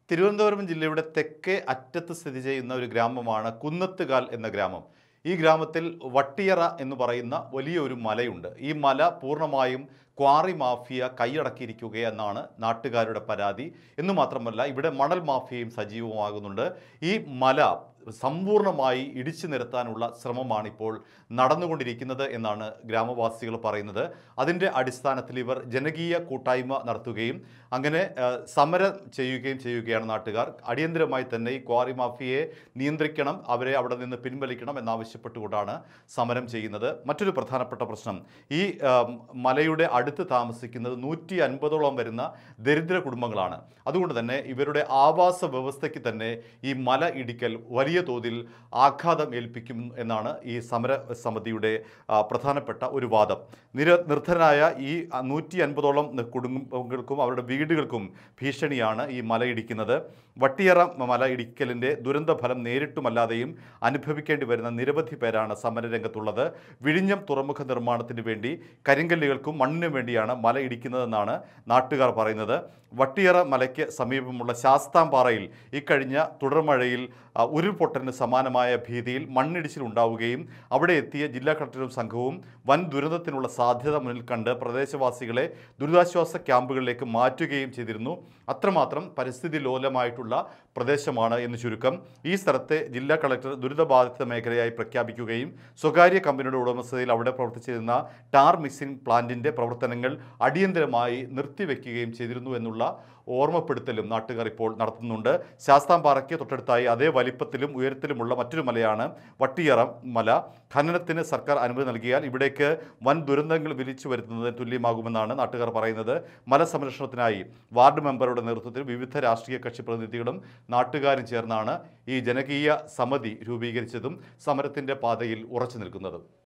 തിരുവനന്തപുരം ജില്ലയുടെ തെക്കേ അറ്റത്ത് സ്ഥിതി ചെയ്യുന്ന ഒരു ഗ്രാമമാണ് കുന്നത്തുകാൽ എന്ന ഗ്രാമം ഈ ഗ്രാമത്തിൽ വട്ടിയറ എന്ന് പറയുന്ന വലിയൊരു മലയുണ്ട് ഈ മല പൂർണ്ണമായും ക്വാറി മാഫിയ കൈയടക്കിയിരിക്കുകയെന്നാണ് നാട്ടുകാരുടെ പരാതി എന്ന് മാത്രമല്ല ഇവിടെ മണൽ മാഫിയയും സജീവമാകുന്നുണ്ട് ഈ മല സമ്പൂർണ്ണമായി ഇടിച്ചു നിരത്താനുള്ള ശ്രമമാണ് ഇപ്പോൾ നടന്നുകൊണ്ടിരിക്കുന്നത് എന്നാണ് ഗ്രാമവാസികൾ പറയുന്നത് അതിൻ്റെ അടിസ്ഥാനത്തിൽ ഇവർ ജനകീയ കൂട്ടായ്മ നടത്തുകയും അങ്ങനെ ആ, സമരം ചെയ്യുകയും ചെയ്യുകയാണ് നാട്ടുകാർ അടിയന്തരമായി തന്നെ ഈ ക്വാറി മാഫിയയെ നിയന്ത്രിക്കണം അവരെ അവിടെ നിന്ന് പിൻവലിക്കണം എന്നാവശ്യപ്പെട്ടുകൊണ്ടാണ് സമരം ചെയ്യുന്നത് മറ്റൊരു പ്രധാനപ്പെട്ട പ്രശ്നം ഈ ആ, മലയുടെ അടുത്ത് താമസിക്കുന്നത് നൂറ്റി അൻപതോളം വരുന്ന ദരിദ്ര കുടുംബങ്ങളാണ് അതുകൊണ്ട് തന്നെ ഇവരുടെ ആവാസ വ്യവസ്ഥയ്ക്ക് തന്നെ ഈ മല ഇടിക്കൽ വലിയ തോതിൽ ആഘാതം ഏൽപ്പിക്കും എന്നാണ് ഈ സമര സമിതിയുടെ ആ, പ്രധാനപ്പെട്ട ഒരു വാദം നിര നിർധനരായ ഈ നൂറ്റി അൻപതോളം കുടുംബങ്ങൾക്കും അവരുടെ വീടുകൾക്കും ഭീഷണിയാണ് ഈ മല ഇടിക്കുന്നത് വട്ടിയറ മല ഇടിക്കലിൻ്റെ ദുരന്ത ഫലം നേരിട്ടുമല്ലാതെയും അനുഭവിക്കേണ്ടി വരുന്ന നിരവധി പേരാണ് സമരരംഗത്തുള്ളത് വിഴിഞ്ഞം തുറമുഖ നിർമ്മാണത്തിന് വേണ്ടി കരിങ്കല്ലുകൾക്കും മണ്ണിനും വേണ്ടിയാണ് മല ഇടിക്കുന്നതെന്നാണ് നാട്ടുകാർ പറയുന്നത് വട്ടിയറ മലയ്ക്ക് സമീപമുള്ള ശാസ്താംപാറയിൽ ഇക്കഴിഞ്ഞ തുടർമഴയിൽ ആ, ഉരുൾപൊട്ടലിന് സമാനമായ ഭീതിയിൽ മണ്ണിടിച്ചിൽ ഉണ്ടാവുകയും അവിടെ എത്തിയ ജില്ലാ കളക്ടറും സംഘവും വൻ ദുരന്തത്തിനുള്ള സാധ്യത മുന്നിൽ കണ്ട് പ്രദേശവാസികളെ ദുരിതാശ്വാസ ക്യാമ്പുകളിലേക്ക് മാറ്റുകയും ചെയ്തിരുന്നു അത്രമാത്രം പരിസ്ഥിതി ലോലമായിട്ടുള്ള പ്രദേശമാണ് എന്ന് ചുരുക്കം ഈ സ്ഥലത്തെ ജില്ലാ കളക്ടർ ദുരിതബാധിത മേഖലയായി പ്രഖ്യാപിക്കുകയും സ്വകാര്യ കമ്പനിയുടെ ഉടമസ്ഥതയിൽ അവിടെ പ്രവർത്തിച്ചിരുന്ന ടാർ മിക്സിംഗ് പ്ലാന്റിന്റെ പ്രവർത്തനങ്ങൾ അടിയന്തരമായി നിർത്തിവെക്കുകയും ചെയ്തിരുന്നു എന്നുള്ള ഓർമ്മപ്പെടുത്തലും നാട്ടുകാർ ഇപ്പോൾ നടത്തുന്നുണ്ട് ശാസ്താംപാറയ്ക്ക് തൊട്ടടുത്തായി അതേ വലിപ്പത്തിലും ഉയരത്തിലുമുള്ള മറ്റൊരു മലയാണ് വട്ടിയറ മല ഖനനത്തിന് സർക്കാർ അനുമതി നൽകിയാൽ ഇവിടേക്ക് വൻ ദുരന്തങ്ങൾ വിളിച്ചു വരുത്തുന്നതിന് തുല്യമാകുമെന്നാണ് നാട്ടുകാർ പറയുന്നത് മല സംരക്ഷണത്തിനായി വാർഡ് മെമ്പറുടെ നേതൃത്വത്തിൽ വിവിധ രാഷ്ട്രീയ കക്ഷി പ്രതിനിധികളും നാട്ടുകാരും ചേർന്നാണ് ഈ ജനകീയ സമിതി രൂപീകരിച്ചതും സമരത്തിൻ്റെ പാതയിൽ ഉറച്ചു നിൽക്കുന്നതും